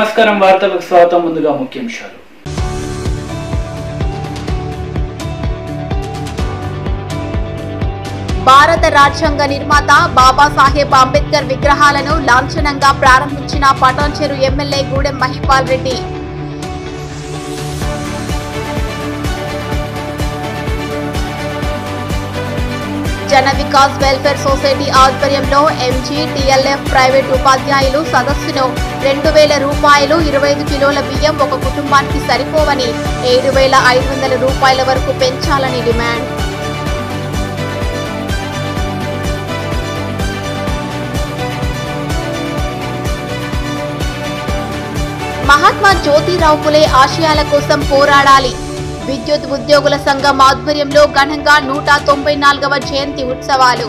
నమస్కారం వార్తలకు స్వాగతం ముందుగా ముఖ్యాంశాలు భారత రాజ్యాంగ నిర్మాత బాబాసాహెబ్ అంబేద్కర్ విగ్రహాలను లాంఛనంగా ప్రారంభించిన Patancheru MLA Gudem Mahipal Reddy Jana Vikas welfare society ఆధ్వర్యంలో ఎంజీ టిఎల్ఎఫ్ ప్రైవేట్ ఉపాధ్యాయులు సదస్సును రెండు వేల రూపాయలు ఇరవై ఐదు కిలోల బియ్యం ఒక కుటుంబానికి సరిపోవని ఏడు వేల ఐదు వందల రూపాయల వరకు పెంచాలని డిమాండ్ మహాత్మా జ్యోతిరావు పులే ఆశయాల కోసం పోరాడాలి విద్యుత్ ఉద్యోగుల సంఘం ఆధ్వర్యంలో ఘనంగా నూట తొంభై నాలుగవ జయంతి ఉత్సవాలు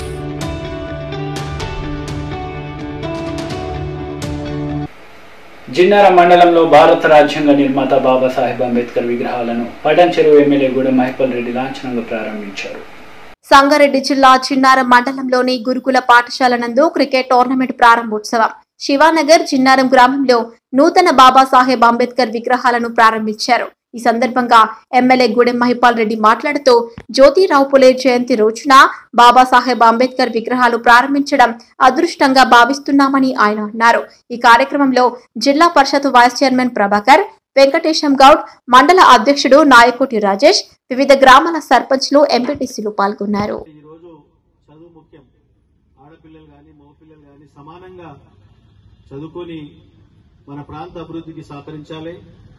జిన్నార మండలంలో భారత రాజ్యాంగ నిర్మాత బాబాసాహెబ్ అంబేద్కర్ విగ్రహాలను పటన్ చెరువు ఎమ్మెల్యే గూడెం మహిపాల్ రెడ్డి లాంఛనంగా ప్రారంభించారు సంగారెడ్డి జిల్లా చిన్నారం మండలంలోని గురుకుల పాఠశాల నందు క్రికెట్ టోర్నమెంట్ ప్రారంభోత్సవం శివానగర్ చిన్నారం గ్రామంలో నూతన బాబాసాహెబ్ అంబేద్కర్ విగ్రహాలను ప్రారంభించారు ఈ సందర్భంగా ఎమ్మెల్యే గూడెం మహిపాల్ రెడ్డి మాట్లాడుతూ జ్యోతిరావు పులే జయంతి రోజున బాబాసాహెబ్ అంబేద్కర్ విగ్రహాలు ప్రారంభించడం అదృష్టంగా భావిస్తున్నామని ఆయన అన్నారు ఈ కార్యక్రమంలో జిల్లా పరిషత్ వైస్ చైర్మన్ ప్రభాకర్ వెంకటేశం గౌడ్ మండల అధ్యక్షుడు నాయకోటి రాజేష్ వివిధ గ్రామాల సర్పంచ్లు ఎంపీటీసీలు పాల్గొన్నారు ఈరోజు చదువు ముఖ్యం ఆడపిల్లలు కానీ మగపిల్లలు కానీ సమానంగా చదువుకొని మన ప్రాంత అభివృద్ధికి సహకరించాలి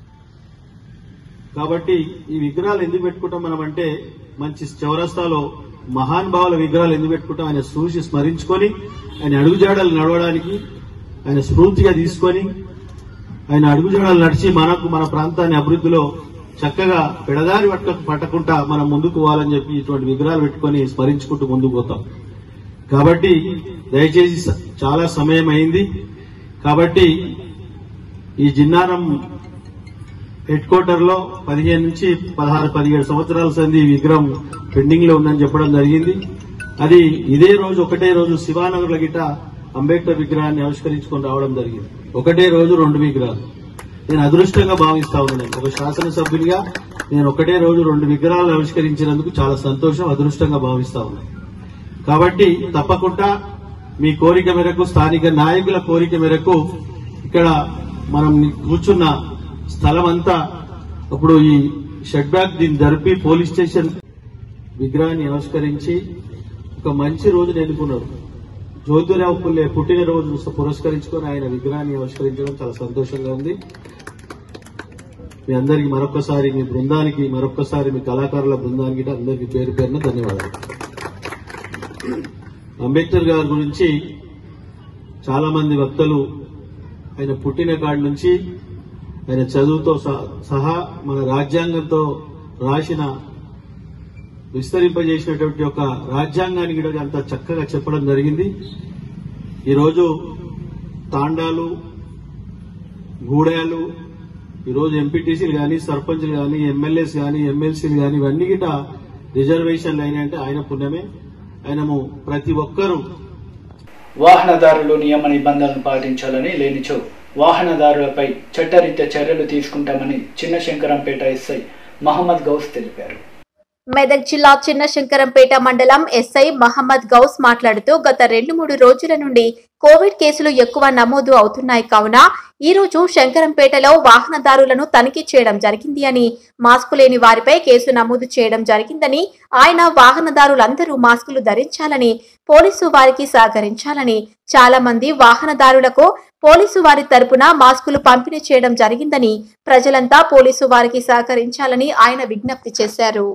కాబట్టి ఈ విగ్రహాలు ఎందుకు పెట్టుకుంటాం మనం అంటే మంచి చౌరస్తాలో మహానుభావుల విగ్రహాలు ఎందుకు పెట్టుకుంటాం ఆయన చూసి స్మరించుకొని ఆయన అడుగుజాడలు నడవడానికి ఆయన స్ఫూర్తిగా తీసుకొని ఆయన అడుగుజాడలు నడిచి మనకు మన ప్రాంతాన్ని అభివృద్ధిలో చక్కగా పెడదారి పట్ట పట్టకుండా మనం ముందుకు పోవాలని చెప్పి ఇటువంటి విగ్రహాలు పెట్టుకొని స్మరించుకుంటూ ముందుకు పోతాం కాబట్టి దయచేసి స- చాలా సమయం అయింది కాబట్టి ఈ జిన్నారం హెడ్ క్వార్టర్ లో పదిహేను నుంచి పదహారు పదిహేడు సంవత్సరాల సంది ఈ విగ్రహం పెండింగ్ లో ఉందని చెప్పడం జరిగింది అది ఇదే రోజు ఒకటే రోజు శివానగర్ లో గిట అంబేద్కర్ విగ్రహాన్ని ఆవిష్కరించుకొని రావడం జరిగింది ఒకటే రోజు రెండు విగ్రహాలు నేను అదృష్టంగా భావిస్తా ఉన్నాను ఒక శాసనసభ్యునిగా నేను ఒకటే రోజు రెండు విగ్రహాలు ఆవిష్కరించినందుకు చాలా సంతోషం అదృష్టంగా భావిస్తా ఉన్నాను కాబట్టి తప్పకుండా మీ కోరిక మేరకు స్థానిక నాయకుల కోరిక మేరకు ఇక్కడ మనం కూర్చున్న స్థలం అంతా అప్పుడు ఈ షెడ్ బ్యాక్ దీన్ని జరిపి పోలీస్ స్టేషన్ విగ్రహాన్ని ఆవిష్కరించి ఒక మంచి రోజును ఎన్నుకున్నారు జ్యోతిరావు పుల్లే పుట్టినరోజు పురస్కరించుకొని ఆయన విగ్రహాన్ని ఆవిష్కరించడం చాలా సంతోషంగా ఉంది మీ అందరికి మరొకసారి మీ బృందానికి మరొకసారి మీ కళాకారుల బృందానికి అందరికీ పేరు పేరున ధన్యవాదాలు అంబేద్కర్ గారి గురించి చాలా మంది వక్తలు ఆయన పుట్టిన కాడి నుంచి ఆయన చదువుతో సహ- సహా మన రాజ్యాంగంతో రాసిన విస్తరింపజేసినటువంటి ఒక రాజ్యాంగాన్ని కూడా అంత చక్కగా చెప్పడం జరిగింది ఈరోజు తాండాలు గూడాలు ఈరోజు ఎంపీటీసీలు కానీ సర్పంచ్లు కానీ ఎమ్మెల్యేస్ కానీ ఎమ్మెల్సీలు కానీ ఇవన్నీ గిట రిజర్వేషన్లు అయినాయంటే ఆయన పుణ్యమే ఆయనము ప్రతి ఒక్కరూ వాహనదారులు నియమ నిబంధనలు పాటించాలని లేనిచో వాహనదారులపై చట్టరీత్యా చర్యలు తీసుకుంటామని చిన్న శంకరంపేట ఎస్ఐ మహమ్మద్ గౌస్ తెలిపారు మెదక్ జిల్లా చిన్నశంకరంపేట మండలం ఎస్ఐ మహమ్మద్ గౌస్ మాట్లాడుతూ గత రెండు మూడు రోజుల నుండి కోవిడ్ కేసులు ఎక్కువ నమోదు అవుతున్నాయి కావున ఈ రోజు శంకరంపేటలో వాహనదారులను తనిఖీ చేయడం జరిగింది అని మాస్కు లేని వారిపై కేసు నమోదు చేయడం జరిగిందని ఆయన వాహనదారులందరూ మాస్కులు ధరించాలని పోలీసు వారికి సహకరించాలని చాలా మంది వాహనదారులకు పోలీసు వారి తరపున మాస్కులు పంపిణీ చేయడం జరిగిందని ప్రజలంతా పోలీసు వారికి సహకరించాలని ఆయన విజ్ఞప్తి చేశారు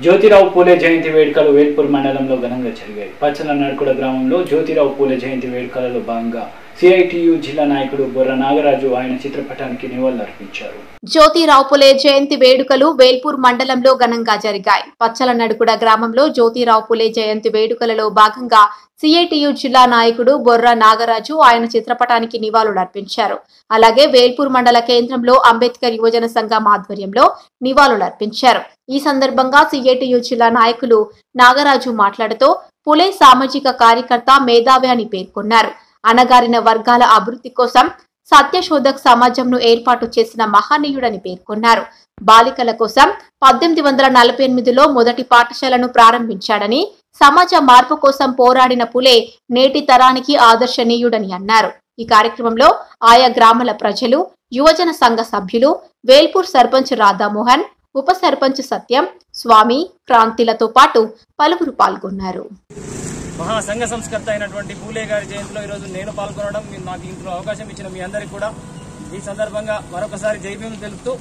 జ్యోతిరావు పూలే జయంతి వేడుకలు వేల్పూర్ మండలంలో ఘనంగా జరిగాయి పచ్చల నడుకుడ గ్రామంలో జ్యోతిరావు పూలే జయంతి వేడుకలలో భాగంగా సిఐటియు జిల్లా నాయకుడు బొర్ర నాగరాజు ఆయన చిత్రపటానికి నివాళులర్పించారు జ్యోతిరావు పులే జయంతి వేడుకలు వేల్పూర్ మండలంలో ఘనంగా జరిగాయి పచ్చల నడుకుడ గ్రామంలో జ్యోతిరావు పులే జయంతి వేడుకలలో భాగంగా సిఐటియు జిల్లా నాయకుడు బొర్ర నాగరాజు ఆయన చిత్రపటానికి నివాళులర్పించారు అలాగే వేల్పూర్ మండల కేంద్రంలో అంబేద్కర్ యువజన సంఘం ఆధ్వర్యంలో నివాళులర్పించారు ఈ సందర్భంగా సిఐటియు జిల్లా నాయకులు నాగరాజు మాట్లాడుతూ పులే సామాజిక కార్యకర్త మేధావి అని పేర్కొన్నారు అణగారిన వర్గాల అభివృద్ధి కోసం సత్యశోధక్ సమాజంను ఏర్పాటు చేసిన మహనీయుడని పేర్కొన్నారు బాలికల కోసం పద్దెనిమిది వందల నలభై ఎనిమిదిలో మొదటి పాఠశాలను ప్రారంభించాడని సమాజ మార్పు కోసం పోరాడిన పులే నేటి తరానికి ఆదర్శనీయుడని అన్నారు ఈ కార్యక్రమంలో ఆయా గ్రామాల ప్రజలు యువజన సంఘ సభ్యులు వేల్పూర్ సర్పంచ్ రాధామోహన్ ఉప సర్పంచ్ సత్యం స్వామి క్రాంతిలతో పాటు పలువురు పాల్గొన్నారు మహా సంఘ సంస్కర్త అయినటువంటి పూలే గారి జయంతిలో ఈరోజు నేను పాల్గొనడం మీరు నాకు ఇంట్లో అవకాశం ఇచ్చిన మీ అందరికీ కూడా ఈ సందర్భంగా మరొకసారి జైభీం తెలుపుతూ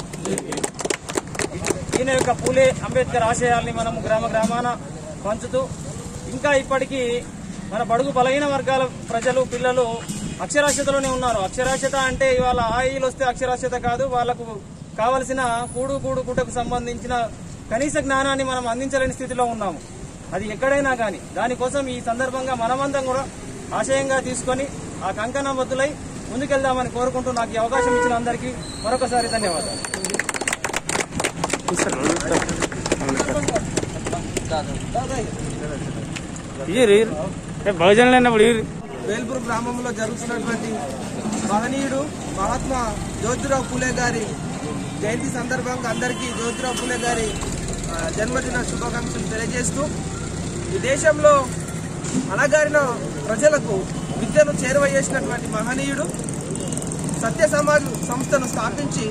ఈయన యొక్క పూలే అంబేద్కర్ ఆశయాల్ని మనం గ్రామ గ్రామాన పంచుతూ ఇంకా ఇప్పటికీ మన బడుగు బలహీన వర్గాల ప్రజలు పిల్లలు అక్షరాస్యతలోనే ఉన్నారు అక్షరాస్యత అంటే ఇవాళ ఆయిల్ వస్తే అక్షరాస్యత కాదు వాళ్ళకు కావలసిన కూడు కూడు కుటకు సంబంధించిన కనీస జ్ఞానాన్ని మనం అందించలేని స్థితిలో ఉన్నాము అది ఎక్కడైనా కానీ దానికోసం ఈ సందర్భంగా మనమందరం కూడా ఆశయంగా తీసుకొని ఆ కంకణ బద్దులై ముందుకెళ్దామని కోరుకుంటూ నాకు ఈ అవకాశం ఇచ్చిన అందరికీ మరొకసారి ధన్యవాదాలు వేల్పూర్ గ్రామంలో జరుగుతున్నటువంటి మహనీయుడు మహాత్మా జ్యోతిరావు పూలే గారి జయంతి సందర్భంగా అందరికీ జ్యోతిరావు పూలే గారి ఆ, జన్మదిన శుభాకాంక్షలు తెలియజేస్తూ ఈ దేశంలో అణగారిన ప్రజలకు విద్యను చేరువ చేసినటువంటి మహనీయుడు సత్య సమాజ్ సంస్థను స్థాపించి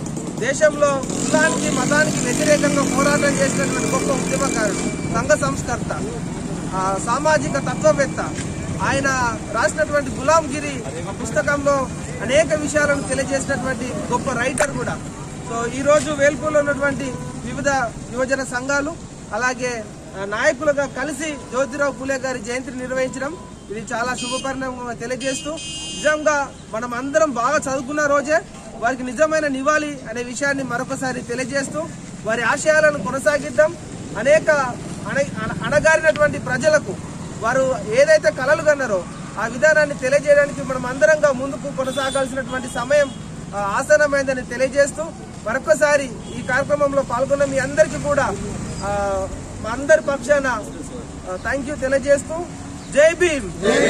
దేశంలో కులానికి మతానికి వ్యతిరేకంగా పోరాటం చేసినటువంటి గొప్ప ఉద్యమకారుడు సంఘ సంస్కర్త ఆ, సామాజిక తత్వవేత్త ఆయన రాసినటువంటి గులాంగిరి పుస్తకంలో అనేక విషయాలను తెలియజేసినటువంటి గొప్ప రైటర్ కూడా సో ఈ రోజు వేల్పూర్లో ఉన్నటువంటి వివిధ యువజన సంఘాలు అలాగే ఆ, నాయకులుగా కలిసి జ్యోతిరావు పూలే గారి జయంతిని నిర్వహించడం ఇది చాలా శుభపరిణామం తెలియజేస్తూ నిజంగా మనం అందరం బాగా చదువుకున్న రోజే వారికి నిజమైన నివాళి అనే విషయాన్ని మరొకసారి తెలియజేస్తూ వారి ఆశయాలను కొనసాగిద్దాం అనేక అణ- అణ- అణగారినటువంటి ప్రజలకు వారు ఏదైతే కలలు కన్నారో ఆ విధానాన్ని తెలియజేయడానికి మనం అందరంగా ముందుకు కొనసాగాల్సినటువంటి సమయం ఆ, ఆసన్నమైందని తెలియజేస్తూ మరొకసారి ఈ కార్యక్రమంలో పాల్గొన్న మీ అందరికీ కూడా ఆ, మా అందరి పక్షాన థ్యాంక్ యూ తెలియజేస్తూ జై భీమ్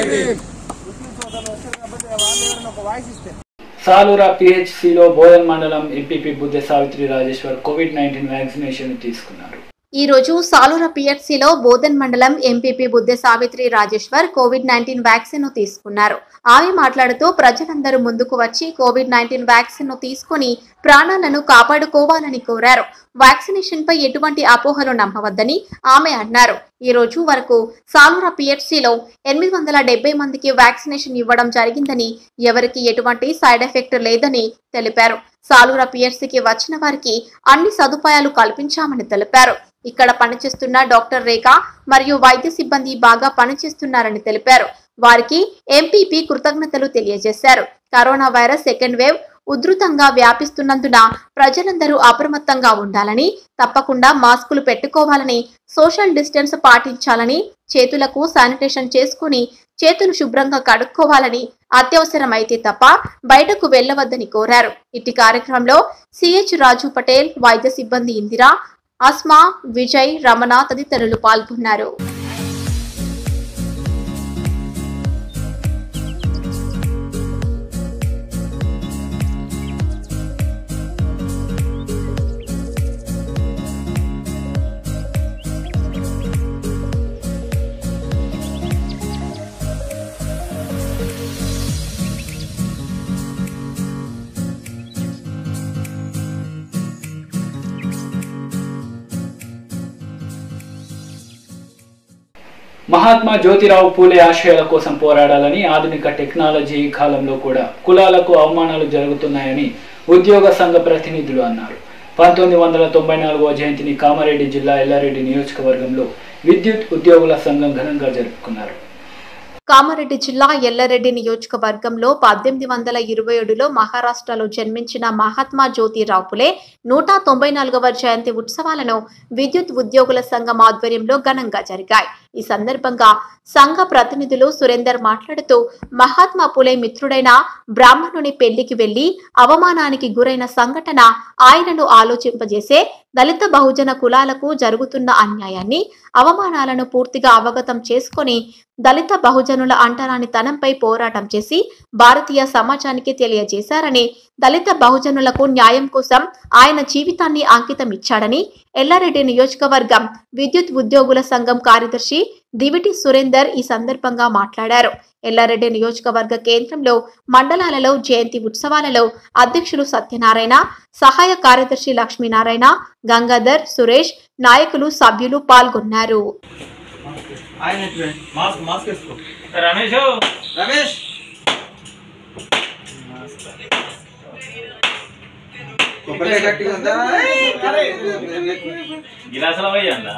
ముస్లిం సోదరులు వచ్చారు కాబట్టి వాళ్ళు ఎవరైనా ఒక వాయిస్ ఇస్తే సాలూరా పిహెచ్సిలో బోధన్ మండలం MPP Buddha Savitri Rajeshwar covid nineteen vaccination తీసుకున్నారు ఈ రోజు సాలూర పిఎఫ్సిలో బోధన్ మండలం MPP Budde Savitri Rajeshwar covid nineteen vaccine ను తీసుకున్నారు ఆమె మాట్లాడుతూ ప్రజలందరూ ముందుకు వచ్చి కోవిడ్ నైన్టీన్ వ్యాక్సిన్ ను తీసుకుని ప్రాణాలను కాపాడుకోవాలని కోరారు వ్యాక్సినేషన్ పై ఎటువంటి అపోహలు నమ్మవద్దని ఆమె అన్నారు ఈ రోజు వరకు సాలూర పిఎఫ్సిలో ఎనిమిది వందల డెబ్బై మందికి వ్యాక్సినేషన్ ఇవ్వడం జరిగిందని ఎవరికి ఎటువంటి సైడ్ ఎఫెక్ట్ లేదని తెలిపారు సాలూర పిఎఫ్సికి వచ్చిన వారికి అన్ని సదుపాయాలు కల్పించామని తెలిపారు ఇక్కడ పనిచేస్తున్న డాక్టర్ రేఖ మరియు వైద్య సిబ్బంది బాగా పనిచేస్తున్నారని తెలిపారు వారికి ఎంపీపీ కృతజ్ఞతలు తెలియజేశారు కరోనా వైరస్ సెకండ్ వేవ్ ఉధృతంగా వ్యాపిస్తున్నందున ప్రజలందరూ అప్రమత్తంగా ఉండాలని తప్పకుండా మాస్కులు పెట్టుకోవాలని సోషల్ డిస్టెన్స్ పాటించాలని చేతులకు శానిటేషన్ చేసుకుని చేతులు శుభ్రంగా కడుక్కోవాలని అత్యవసరమైతే తప్ప బయటకు వెళ్లవద్దని కోరారు ఇట్టి కార్యక్రమంలో సిహెచ్ రాజు పటేల్ వైద్య సిబ్బంది ఇందిరా అస్మా విజయ్ రమణ తదితరులు పాల్గొన్నారు మహాత్మా జ్యోతిరావు పూలే ఆశయాల కోసం పోరాడాలని ఆధునిక టెక్నాలజీ కాలంలో కూడా కులాలకు అవమానాలు జరుగుతున్నాయని ఉద్యోగ సంఘ ప్రతినిధులు అన్నారు పంతొమ్మిది వందల తొంభై నాలుగవ జయంతిని కామారెడ్డి జిల్లా ఎల్లారెడ్డి నియోజకవర్గంలో విద్యుత్ ఉద్యోగుల సంఘం ఘనంగా జరుపుకున్నారు కామారెడ్డి జిల్లా ఎల్లారెడ్డి నియోజకవర్గంలో పద్దెనిమిది వందల ఇరవై ఏడులో మహారాష్ట్రలో జన్మించిన మహాత్మా జ్యోతిరావు పులే నూట తొంభై నాలుగవ జయంతి ఉత్సవాలను విద్యుత్ ఉద్యోగుల సంఘం ఆధ్వర్యంలో ఘనంగా జరిగాయి ఈ సందర్భంగా సంఘ ప్రతినిధులు సురేందర్ మాట్లాడుతూ మహాత్మా పులే మిత్రుడైన బ్రాహ్మణుని పెళ్లికి వెళ్లి అవమానానికి గురైన సంఘటన ఆయనను ఆలోచింపజేసే దళిత బహుజన కులాలకు జరుగుతున్న అన్యాయాన్ని అవమానాలను పూర్తిగా అవగతం చేసుకొని దళిత బహుజనుల అంటరానితనంపై పోరాటం చేసి భారతీయ సమాజానికి తెలియజేశారని దళిత బహుజనులకు న్యాయం కోసం ఆయన జీవితాన్ని అంకితం ఇచ్చాడని ఎల్లారెడ్డి నియోజకవర్గం విద్యుత్ ఉద్యోగుల సంఘం కార్యదర్శి దివిటి సురేందర్ ఈ సందర్భంగా మాట్లాడారు ఎల్లారెడ్డి నియోజకవర్గ కేంద్రంలో మండలాలలో జయంతి ఉత్సవాలలో అధ్యక్షులు సత్యనారాయణ సహాయ కార్యదర్శి లక్ష్మీనారాయణ గంగాధర్ సురేష్ నాయకులు సభ్యులు పాల్గొన్నారు మాస్క్ మాస్క్ వేసుకో రమేష్ రమేష్ కొబ్బరికాయ గట్టిగా ఉందా గిలాసుల పోయండి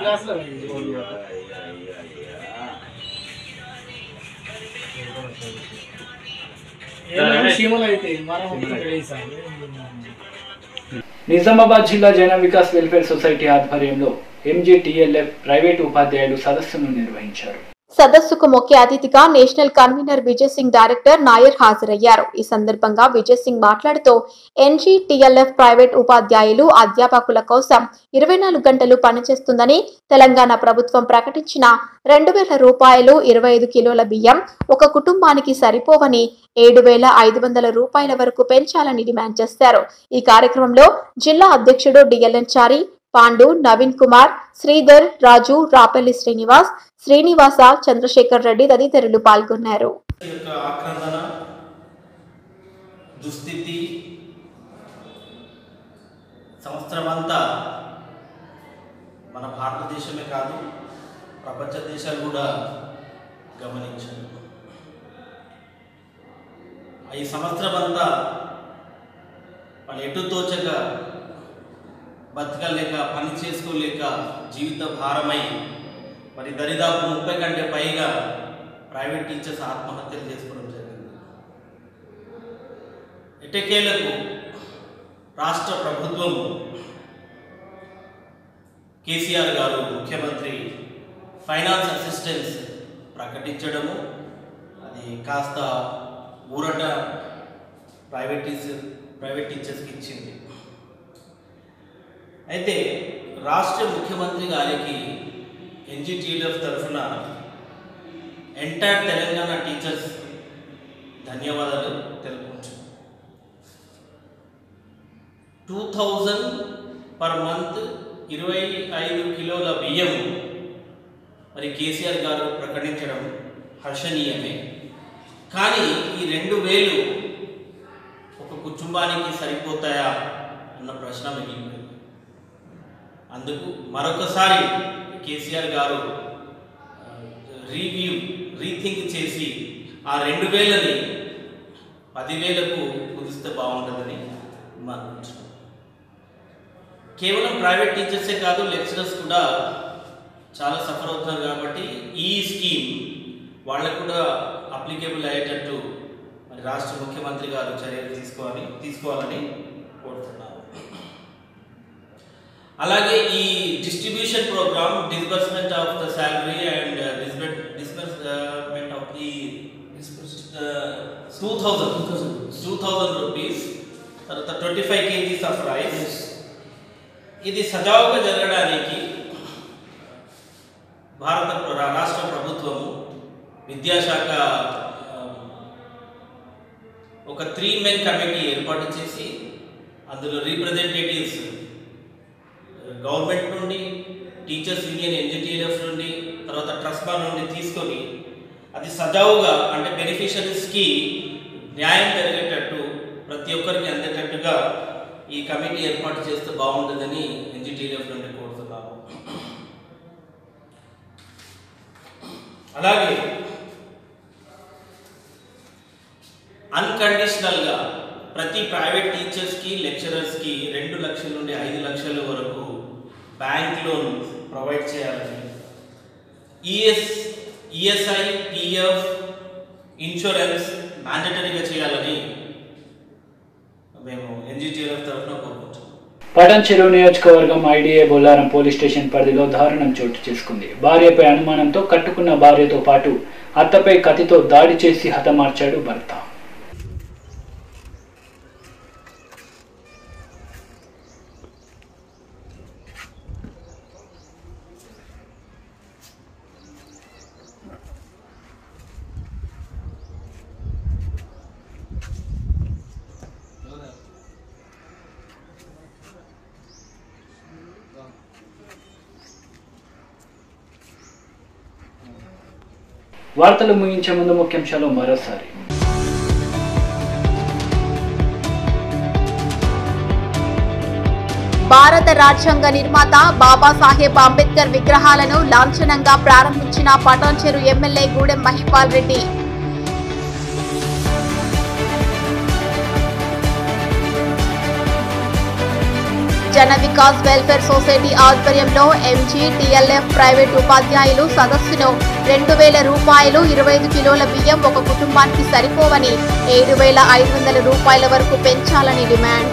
నిజామాబాద్ జిల్లా జన వికాస్ వెల్ఫేర్ సొసైటీ ఆధ్వర్యంలో ఎంజీటీఎల్ఎఫ్ ప్రైవేటు ఉపాధ్యాయులు సదస్సును నిర్వహించారు సదస్సుకు ముఖ్య అతిథిగా national convener Vijay Singh director Nair హాజరయ్యారు ఈ సందర్భంగా విజయ్ సింగ్ మాట్లాడుతూ ఎన్జీటీఎల్ఎఫ్ ప్రైవేట్ ఉపాధ్యాయులు అధ్యాపకుల కోసం ఇరవై నాలుగు గంటలు పనిచేస్తుందని తెలంగాణ ప్రభుత్వం ప్రకటించిన రెండు వేల రూపాయలు ఇరవై ఐదు కిలోల బియ్యం ఒక కుటుంబానికి సరిపోవని ఏడు వేల ఐదు వందల రూపాయల వరకు పెంచాలని డిమాండ్ చేశారు ఈ కార్యక్రమంలో జిల్లా అధ్యక్షుడు డిఎల్ఎన్ చారి పాండు నవీన్ కుమార్ శ్రీధర్ రాజు రాపల్లి శ్రీనివాస్ శ్రీనివాస చంద్రశేఖర్ రెడ్డి తదితరులు పాల్గొన్నారు యొక్క ఆక్రందన దుస్థితి సంవత్సరమంతా మన భారతదేశమే కాదు ప్రపంచ దేశాలు కూడా గమనించారు ఈ సంవత్సరం అంతా వాళ్ళు ఎటు తోచక బతకలేక పని చేసుకోలేక జీవిత భారమై మరి దరిదాపు ముప్పై కంటే పైగా ప్రైవేట్ టీచర్స్ ఆత్మహత్యలు చేసుకోవడం జరిగింది ఎటకేలకు రాష్ట్ర ప్రభుత్వం కేసీఆర్ గారు ముఖ్యమంత్రి ఫైనాన్స్ అసిస్టెన్స్ ప్రకటించడము అది కాస్త ఊరట ప్రైవేట్ టీచర్ ప్రైవేట్ టీచర్స్కి ఇచ్చింది అయితే రాష్ట్ర ముఖ్యమంత్రి గారికి ఎన్జిటిఎఫ్ తరఫున ఎంటైర్ తెలంగాణ టీచర్స్ ధన్యవాదాలు తెలుపుకుంటున్నాను టూ థౌజండ్ పర్ మంత్ ఇరవై ఐదు కిలోల బియ్యం మరి కేసీఆర్ గారు ప్రకటించడం హర్షణీయమే కానీ ఈ రెండు వేలు ఒక కుటుంబానికి సరిపోతాయా అన్న ప్రశ్న మిగిలిపోయింది అందుకు మరొకసారి కేసీఆర్ గారు రివ్యూ రీథింక్ చేసి ఆ రెండు వేలని పదివేలకు కుదిస్తే బాగుంటుందని మనం కేవలం ప్రైవేట్ టీచర్సే కాదు లెక్చరర్స్ కూడా చాలా సఫర్ అవుతున్నారు కాబట్టి ఈ స్కీమ్ వాళ్ళకు కూడా అప్లికేబుల్ అయ్యేటట్టు మరి రాష్ట్ర ముఖ్యమంత్రి గారు చర్యలు తీసుకోవాలి తీసుకోవాలని కోరుతున్నాను అలాగే ఈ distribution program disbursement of the salary and disbursement of the two thousand two thousand rupees తర్వాత twenty five KGs of rice ఇది సజావుగా జరగడానికి భారత ప్ర- రాష్ట్ర ప్రభుత్వము విద్యాశాఖ ఆ, ఒక త్రీ మెన్ కమిటీ ఏర్పాటు చేసి అందులో రీప్రజెంటేటివ్స్ గవర్నమెంట్ నుండి టీచర్స్ యూనియన్ ఎన్జిటిఎఫ్ నుండి తర్వాత ట్రస్మా నుండి తీసుకొని అది సజావుగా అంటే బెనిఫిషరీస్కి న్యాయం జరిగేటట్టు ప్రతి ఒక్కరికి అందేటట్టుగా ఈ కమిటీ ఏర్పాటు చేస్తే బాగుంటుందని ఎన్జిటిఎఫ్ నుండి కోరుతున్నాము అలాగే అన్కండిషనల్గా ప్రతి ప్రైవేట్ టీచర్స్కి లెక్చరర్స్కి రెండు లక్షల నుండి ఐదు లక్షల వరకు బ్యాంక్ లోన్ ప్రొవైడ్ చేయాలని ఈఎస్ ఈఎస్ఐ పిఎఫ్ ఇన్సూరెన్స్ మ్యాండటరీగా చేయాలని మేము ఎన్జిటిఎఫ్ తరఫున కోరుకుంటున్నాం పటన్ చెరువు నియోజకవర్గం ఐడిఏ బొల్లారం పోలీస్ స్టేషన్ పరిధిలో దారుణం చోటు చేసుకుంది భార్యపై అనుమానంతో కట్టుకున్న భార్యతో పాటు అత్తపై కత్తితో దాడి చేసి హతమార్చాడు భర్త వార్తలు ముగించే ముందు ముఖ్యాంశాలు మరోసారి భారత రాజ్యాంగ నిర్మాత బాబాసాహెబ్ అంబేద్కర్ విగ్రహాలను లాంఛనంగా ప్రారంభించిన Patancheru MLA Gudem Mahipal Reddy Jana Vikas welfare society ఆధ్వర్యంలో ఎంజీ టిఎల్ఎఫ్ ప్రైవేట్ ఉపాధ్యాయులు సదస్సును రెండు వేల రూపాయలు ఇరవై ఐదు కిలోల బియ్యం ఒక కుటుంబానికి సరిపోవని ఏడు వేల ఐదు వందల రూపాయల వరకు పెంచాలని డిమాండ్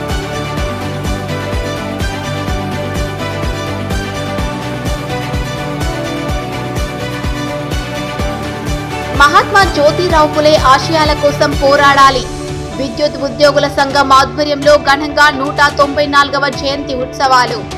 మహాత్మా జ్యోతిరావు పులే ఆశయాల కోసం పోరాడాలి విద్యుత్ ఉద్యోగుల సంఘం ఆధ్వర్యంలో ఘనంగా నూట తొంభై నాలుగవ జయంతి ఉత్సవాలు